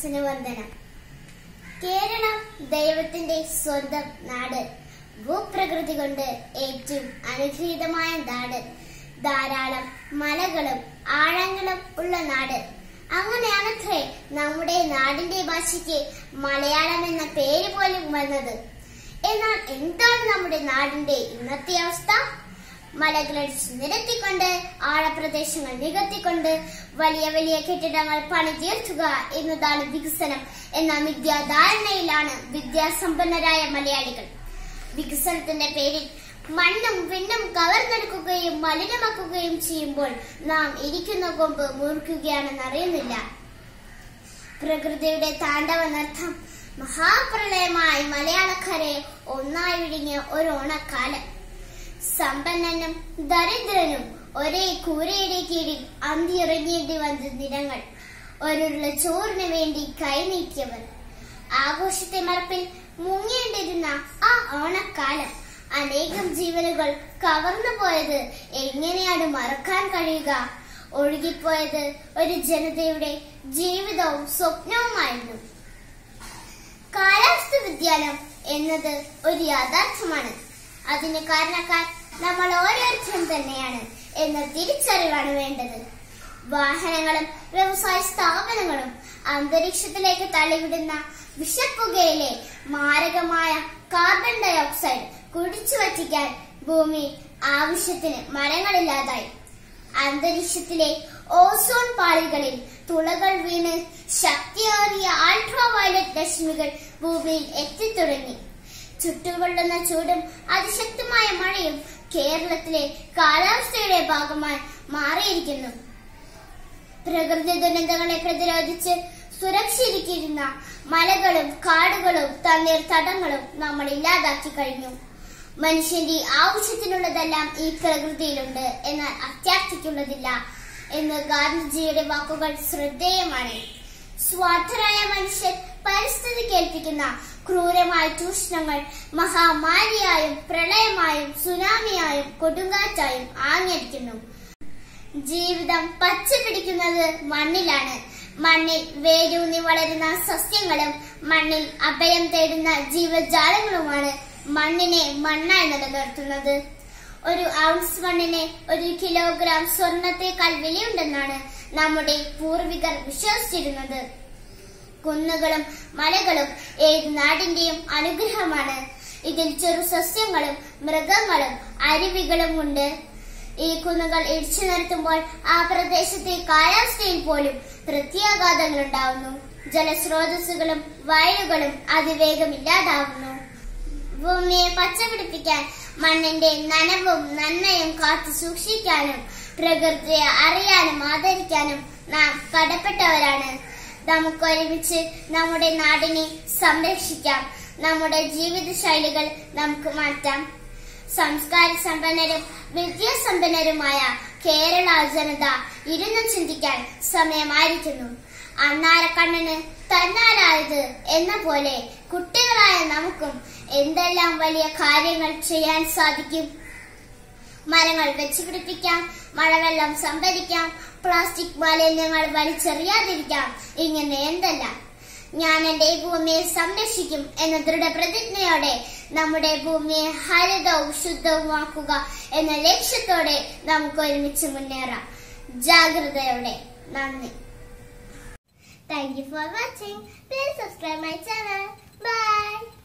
മനസ്സിന് വന്ദനം കേരളം ദൈവത്തിന്റെ സ്വന്തം നാട് ഭൂപ്രകൃതി കൊണ്ട് ഏറ്റവും അനുഗ്രഹീതമായ നാട് ധാരാളം മലകളും ആഴങ്ങളും ഉള്ള നാട് അങ്ങനെയാണത്രേ നമ്മുടെ നാടിന്റെ ഭാഷയ്ക്ക് മലയാളം എന്ന പേര് പോലും വന്നത് എന്നാൽ എന്താണ് നമ്മുടെ നാടിന്റെ ഇന്നത്തെ അവസ്ഥ മലകൾ നിരത്തിക്കൊണ്ട് ആഴപ്രദേശങ്ങൾ നികത്തിക്കൊണ്ട് വലിയ വലിയ കെട്ടിടങ്ങൾ പണിതീർക്കുക എന്നതാണ് വികസനം എന്ന മിഥ്യാധാരണയിലാണ് വിദ്യാസമ്പന്നരായ മലയാളികൾ വികസനത്തിന്റെ പേരിൽ മണ്ണും വിണ്ണും കവർന്നെടുക്കുകയും മലിനമാക്കുകയും ചെയ്യുമ്പോൾ നാം ഇരിക്കുന്ന കൊമ്പ് മുറിക്കുകയാണെന്ന് അറിയുന്നില്ല പ്രകൃതിയുടെ താണ്ഡവ നൃത്തം മഹാപ്രളയമായി മലയാളക്കരയെ ഒന്നായി വിഴുങ്ങിയ ഒരു ഓണക്കാലം സമ്പന്നനും ദരിദ്രനും ഒരേ കൂരയുടെ കീഴിൽ അന്തിയിറങ്ങേണ്ടി വന്ന ദിനങ്ങൾ ഒരുള്ള ചോറിന് വേണ്ടി കൈനീട്ടിയവർ ആഘോഷത്തെ മറപ്പിൽ മുങ്ങേണ്ടിരുന്ന ആ ഓണക്കാലം അനേകം ജീവനുകൾ കവർന്നു പോയത് എങ്ങനെയാണ് മറക്കാൻ കഴിയുക ഒഴുകിപ്പോയത് ഒരു ജനതയുടെ ജീവിതവും സ്വപ്നവുമായിരുന്നു കാലാവസ്ഥ വ്യതിയാനം എന്നത് ഒരു യാഥാർത്ഥ്യമാണ് അതിന് കാരണക്കാർ നമ്മൾ ഓരോരുത്തരും തന്നെയാണ് എന്ന തിരിച്ചറിവാണ് വേണ്ടത് വാഹനങ്ങളും വ്യവസായ സ്ഥാപനങ്ങളും അന്തരീക്ഷത്തിലേക്ക് തള്ളിവിടുന്ന വിഷപ്പുകയിലെ മാരകമായ കാർബൺ ഡൈ ഓക്സൈഡ് കുടിച്ചു വറ്റിക്കാൻ ഭൂമി ആവശ്യത്തിന് മരങ്ങളില്ലാതായി അന്തരീക്ഷത്തിലെ ഓസോൺ പാളികളിൽ തുളകൾ വീണ് ശക്തിയേറിയ അൾട്രാ വയലറ്റ് രശ്മികൾ ഭൂമിയിൽ എത്തിത്തുടങ്ങി ചുട്ടുകൊള്ളുന്ന ചൂടും അതിശക്തമായ മഴയും കേരളത്തിലെ കാലാവസ്ഥയുടെ ഭാഗമായി മാറിയിരിക്കുന്നു പ്രകൃതി ദുരന്തങ്ങളെ പ്രതിരോധിച്ച് സുരക്ഷിരിക്കുന്ന മലകളും കാടുകളും തണ്ണീർത്തടങ്ങളും നമ്മൾ ഇല്ലാതാക്കി കഴിഞ്ഞു മനുഷ്യന്റെ ആവശ്യത്തിനുള്ളതെല്ലാം ഈ പ്രകൃതിയിലുണ്ട് എന്നാൽ അത്യാർത്ഥിക്കുള്ളതില്ല എന്ന് ഗാന്ധിജിയുടെ വാക്കുകൾ ശ്രദ്ധേയമാണ് സ്വാർത്ഥരായ മനുഷ്യർ പരിസ്ഥിതി കേൾപ്പിക്കുന്ന ക്രൂരമായ ചൂഷണങ്ങൾ മഹാമാരിയായും പ്രളയമായും സുനാമിയായും കൊടുങ്കാറ്റായും ആഞ്ഞടിക്കുന്നു ജീവിതം പച്ച പിടിക്കുന്നത് മണ്ണിലാണ് മണ്ണിൽ വേരൂന്നി വളരുന്ന സസ്യങ്ങളും മണ്ണിൽ അഭയം തേടുന്ന ജീവജാലങ്ങളുമാണ് മണ്ണിനെ മണ്ണായി നിലനിർത്തുന്നത് ഒരു ഔൺസ് മണ്ണിന് ഒരു കിലോഗ്രാം സ്വർണത്തേക്കാൾ വിലയുണ്ടെന്നാണ് നമ്മുടെ പൂർവികർ വിശ്വസിച്ചിരുന്നത് കുന്നുകളും മലകളും ഏത് നാടിന്റെയും അനുഗ്രഹമാണ് ഇതിൽ ചെറു സസ്യങ്ങളും മൃഗങ്ങളും അരുവികളും ഉണ്ട് ഈ കുന്നുകൾ ഇടിച്ചു നിരത്തുമ്പോൾ ആ പ്രദേശത്തെ കാലാവസ്ഥയിൽ പോലും പ്രത്യാഘാതങ്ങൾ ഉണ്ടാവുന്നു ജലസ്രോതസ്സുകളും വയലുകളും അതിവേഗം ഇല്ലാതാവുന്നു ഭൂമിയെ പച്ചപിടിപ്പിക്കാൻ മണ്ണിന്റെ നനവും നന്മയും കാത്തു സൂക്ഷിക്കാനും പ്രകൃതിയെ അറിയാനും ആദരിക്കാനും നാം കടപ്പെട്ടവരാണ് നമുക്ക് ഒരുമിച്ച് നമ്മുടെ നാടിനെ സംരക്ഷിക്കാം നമ്മുടെ ജീവിത ശൈലികൾ നമുക്ക് മാറ്റാം സംസ്കാര സമ്പന്നരും വിദ്യാസമ്പന്നരുമായ കേരള ജനത ഇരുന്ന് ചിന്തിക്കാൻ സമയമായിരിക്കുന്നു അണ്ണാരക്കണ്ണന് തന്നാലായത് എന്ന പോലെ കുട്ടികളായ നമുക്കും എന്തെല്ലാം വലിയ കാര്യങ്ങൾ ചെയ്യാൻ സാധിക്കും മരങ്ങൾ വെച്ചുപിടിപ്പിക്കാം മഴവെള്ളം സംഭരിക്കാം പ്ലാസ്റ്റിക് മാലിന്യങ്ങൾ വലിച്ചെറിയാതിരിക്കാം ഇങ്ങനെ എന്തെല്ലാം ഞാൻ എന്റെ ഭൂമിയെ സംരക്ഷിക്കും എന്ന ദൃഢപ്രതിജ്ഞയോടെ നമ്മുടെ ഭൂമിയെ ഹരിതവും ശുദ്ധവുമാക്കുക എന്ന ലക്ഷ്യത്തോടെ നമുക്ക് ഒരുമിച്ച് മുന്നേറാം ജാഗ്രതയോടെ നന്ദി thank you for watching please subscribe my channel by